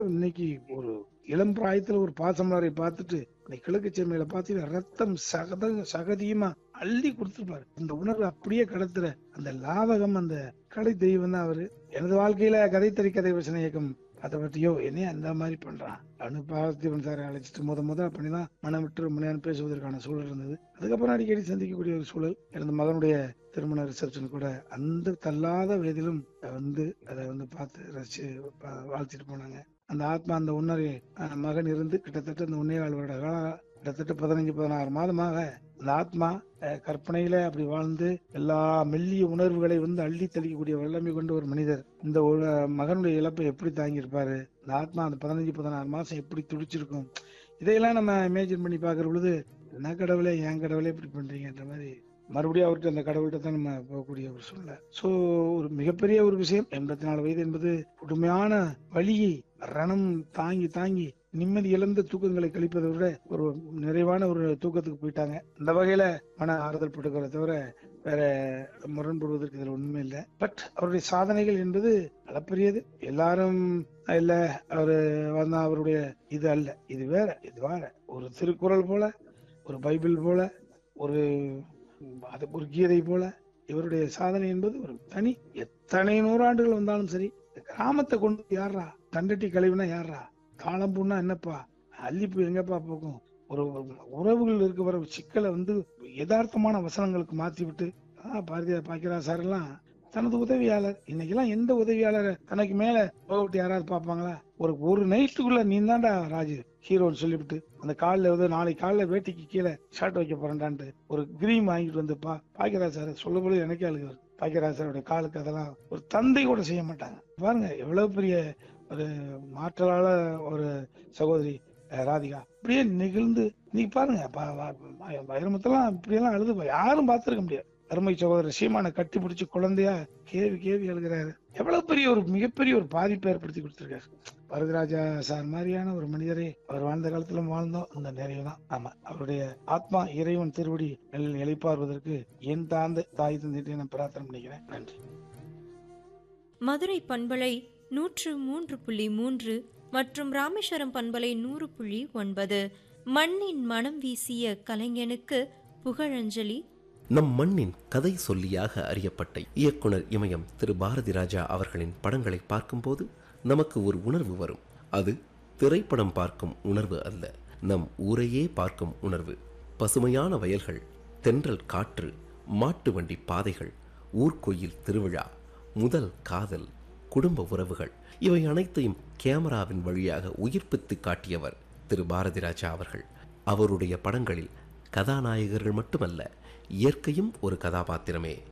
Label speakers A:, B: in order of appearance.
A: இன்னைக்கு ஒரு இளம் பிராயத்துல ஒரு பாசமலரை பார்த்துட்டு இந்த கிழக்கு செம்மையில பார்த்தீங்கன்னா ரத்தம் சகத சகதியுமா அள்ளி கொடுத்துருப்பாரு அந்த உணர்வு அப்படியே கடத்துற அந்த லாவகம் அந்த கலை தெய்வம் தான் அவரு எனது வாழ்க்கையில கதை தறி கதை வசன இயக்கம் அதை பற்றியோ என்னைய அந்த மாதிரி பண்றான் அனு பார்த்திபன் சாரை அழைச்சிட்டு முத முத பண்ணிதான் மனம் விட்டு ரொம்ப நேரம் பேசுவதற்கான சூழல் இருந்தது அதுக்கப்புறம் அடிக்கடி சந்திக்கக்கூடிய ஒரு சூழல் எனது மகனுடைய திருமண ரிசப்ஷன் கூட அந்த தள்ளாத வயதிலும் வந்து அதை வந்து பார்த்து ரசிச்சு பா- வாழ்த்திட்டு போனாங்க அந்த ஆத்மா அந்த உன்னரை அஹ், மகன் இருந்து கிட்டத்தட்ட அந்த உன்னே வருட காலம் கிட்டத்தட்ட பதினஞ்சு பதினாறு மாதமாக அந்த ஆத்மா அஹ், கற்பனையில அப்படி வாழ்ந்து எல்லா மெல்லிய உணர்வுகளை வந்து அள்ளி தெளிக்கக்கூடிய வல்லமை கொண்ட ஒரு மனிதர் இந்த ஒரு மகனுடைய இழப்பை எப்படி தாங்கியிருப்பாரு இந்த ஆத்மா அந்த பதினஞ்சு பதினாறு மாசம் எப்படி துடிச்சிருக்கும் இதையெல்லாம் நம்ம இமேஜின் பண்ணி பார்க்கிற பொழுது என்ன கடவுளே என் கடவுளே இப்படி பண்றீங்கன்ற மாதிரி மறுபடியும் அவர்கிட்ட அந்த கடவுள்கிட்ட தான் நம்ம போகக்கூடிய ஒரு சூழ்நிலை சோ ஒரு மிகப்பெரிய ஒரு விஷயம் எண்பத்தி நாலு வயது என்பது கொடுமையான வலியை ரணம் தாங்கி தாங்கி நிம்மதி இழந்த தூக்கங்களை கழிப்பதை விட ஒரு நிறைவான ஒரு தூக்கத்துக்கு போயிட்டாங்க இந்த வகையில மன ஆறுதல் பட்டுக்கிறத தவிர வேற முரண்படுவதற்கு இதுல ஒண்ணுமே இல்லை பட் அவருடைய சாதனைகள் என்பது அளப்பரியது எல்லாரும் இல்ல அவரு வந்தா அவருடைய இது அல்ல இது வேற இது வேற ஒரு திருக்குறள் போல ஒரு பைபிள் போல ஒரு அது ஒரு கீதை போல இவருடைய சாதனை என்பது ஒரு தனி எத்தனை நூறாண்டுகள் வந்தாலும் சரி இந்த கிராமத்தை கொண்டு யாரா தண்டட்டி கழிவுனா யாரா காலம்பூன்னா என்னப்பா அல்லிப்பூ எங்கப்பா போகும் ஒரு ஒரு உறவுகள் இருக்க வர சிக்கலை வந்து யதார்த்தமான வசனங்களுக்கு மாத்தி விட்டு ஆ பாரதியார் பாக்கிறா சார் எல்லாம் தனது உதவியாளர் இன்னைக்கெல்லாம் எந்த உதவியாளரை தனக்கு மேல போகவிட்டு யாராவது பார்ப்பாங்களா ஒரு ஒரு நைட்டுக்குள்ள நீ தான்டா ராஜு ஹீரோன்னு சொல்லிவிட்டு அந்த காலில் வந்து நாளைக்கு காலைல வேட்டிக்கு கீழே ஷர்ட் வைக்க போறேன்டான்ட்டு ஒரு கிரீம் வாங்கிட்டு வந்து பா பாக்கிறா சார் சொல்லும்போது எனக்கே அழுகு பாக்கியராஜருடைய காலுக்கு அதெல்லாம் ஒரு தந்தை கூட செய்ய மாட்டாங்க பாருங்க எவ்வளவு பெரிய ஒரு மாற்றலால ஒரு சகோதரி அஹ், ராதிகா அப்படியே நெகிழ்ந்து நீ பாருங்க ப- வ- வ- வைரமுத்தெல்லாம் இப்படியெல்லாம் அழுது பா- யாரும் பார்த்திருக்க முடியாது அருமை சகோதரர் சீமானை கட்டி பிடிச்சு குழந்தையா கேவி கேவி எழுதுறாரு எவ்வளவு பெரிய ஒரு மிகப்பெரிய ஒரு பாதிப்பை ஏற்படுத்தி கொடுத்திருக்காரு வரதராஜா சார் மாதிரியான ஒரு மனிதரை அவர் வாழ்ந்த காலத்துல வாழ்ந்தோம் அந்த நிறைவு தான் ஆமா அவருடைய ஆத்மா இறைவன் திருவடி நெல் இழைப்பார்வதற்கு என் தாழ்ந்த தாய் தந்திட்டு நான் பிரார்த்தனை பண்ணிக்கிறேன் நன்றி
B: மதுரை பண்பலை நூற்று மூன்று புள்ளி மூன்று மற்றும் ராமேஸ்வரம் பண்பலை நூறு புள்ளி ஒன்பது மண்ணின் மனம் வீசிய கலைஞனுக்கு புகழஞ்சலி
C: நம் மண்ணின் கதை சொல்லியாக அறியப்பட்ட இயக்குனர் இமயம் திரு பாரதி ராஜா அவர்களின் படங்களை பார்க்கும்போது நமக்கு ஒரு உணர்வு வரும் அது திரைப்படம் பார்க்கும் உணர்வு அல்ல நம் ஊரையே பார்க்கும் உணர்வு பசுமையான வயல்கள் தென்றல் காற்று மாட்டு வண்டி பாதைகள் ஊர்க்கோயில் திருவிழா முதல் காதல் குடும்ப உறவுகள் இவை அனைத்தையும் கேமராவின் வழியாக உயிர்ப்பித்து காட்டியவர் திரு பாரதி ராஜா அவர்கள் அவருடைய படங்களில் கதாநாயகர்கள் மட்டுமல்ல இயற்கையும் ஒரு கதாபாத்திரமே